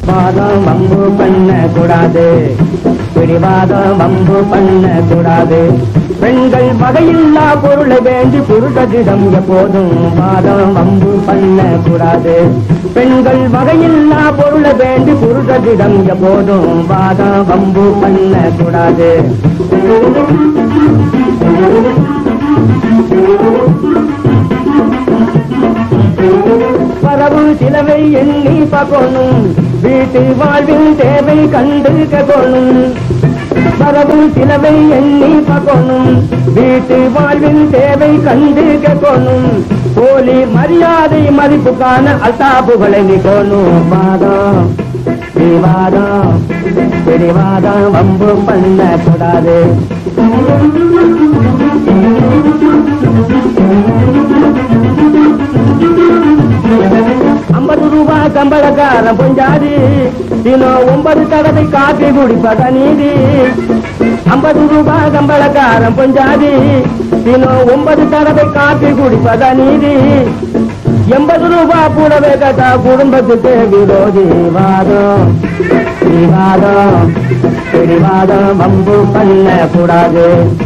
வாதம் வம்பு பண்ண கூடாது பிடிவாதம் வம்பு பண்ண கூடாது பெண்கள் வகையில்லா பொருளை வேண்டி புருஷரிடம் எப்போதும் வாதம் வம்பு பண்ண கூடாது பெண்கள் வகையில்லா பொருளை வேண்டி புருஷரிடம் எப்போதும் வாதம் வம்பு பண்ண கூடாது வரவு சிலவை எண்ணி பார்க்கணும் வீட்டு வாழ்வில் தேவை கண்டு கேட்கணும் வரவு சிலவை எண்ணி பார்க்கணும் வீட்டு வாழ்வில் தேவை கண்டு கேட்கணும் போலி மரியாதை மதிப்புக்கான அல்தாப்புகளை நிக்கணும் வாதம் விவாதம் பிடிவாதம் வம்பு பண்ண கூடாது ஐம்பது ரூபாய் கம்பளக்காரன் பொஞ்சாதி தினம் ஒன்பது தடவை காப்பி குடிப்பத நீதி ஐம்பது ரூபாய் கம்பளக்காரன் பொஞ்சாதி தினம் ஒன்பது தடவை காப்பி குடிப்பத நீதி எண்பது ரூபாய் கூடவே கேட்டா குடும்பத்துக்கு விரோதி வாதம் விவாதம் பிடிவாதம் வம்பு பண்ண கூடாது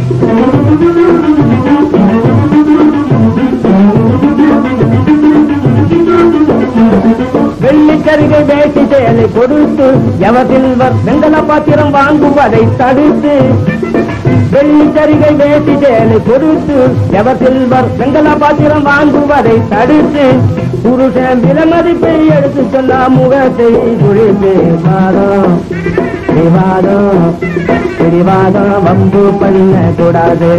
வெள்ளிக்கருகை வேட்டி செயலை கொடுத்து எவத்தில் வெங்கல பாத்திரம் வாங்குவதை தடுத்து வெள்ளிக்கருகை வேட்டி செயலை கொடுத்து எவத்தில் வெங்கல பாத்திரம் வாங்குவதை தடுத்து புருஷன் விலமதிப்பை எடுத்து சொன்னா முகத்தை குளித்து வாதம் விவாதம் பிடிவாதம் வம்பு பண்ண கூடாது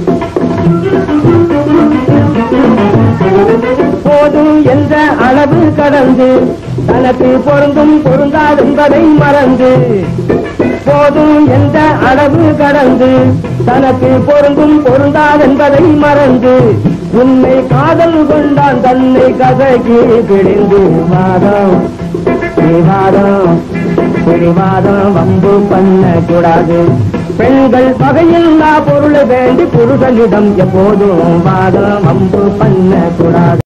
போதும் என்ற அளவு கடந்து தனக்கு பொருந்தும் பொருந்தாது என்பதை மறந்து போதும் என்ற அளவு கடந்து தனக்கு பொருந்தும் பொருந்தாது என்பதை மறந்து உன்னை காதல் கொண்டான் தன்னை கதகி பிடிந்து வாதம் விவாதம் பிடிவாதம் வம்பு பண்ண கூடாது பெண்கள் பகையில்லா பொருளை வேண்டி புருஷனிடம் எப்போதும் வாதம் வம்பு பண்ண கூடாது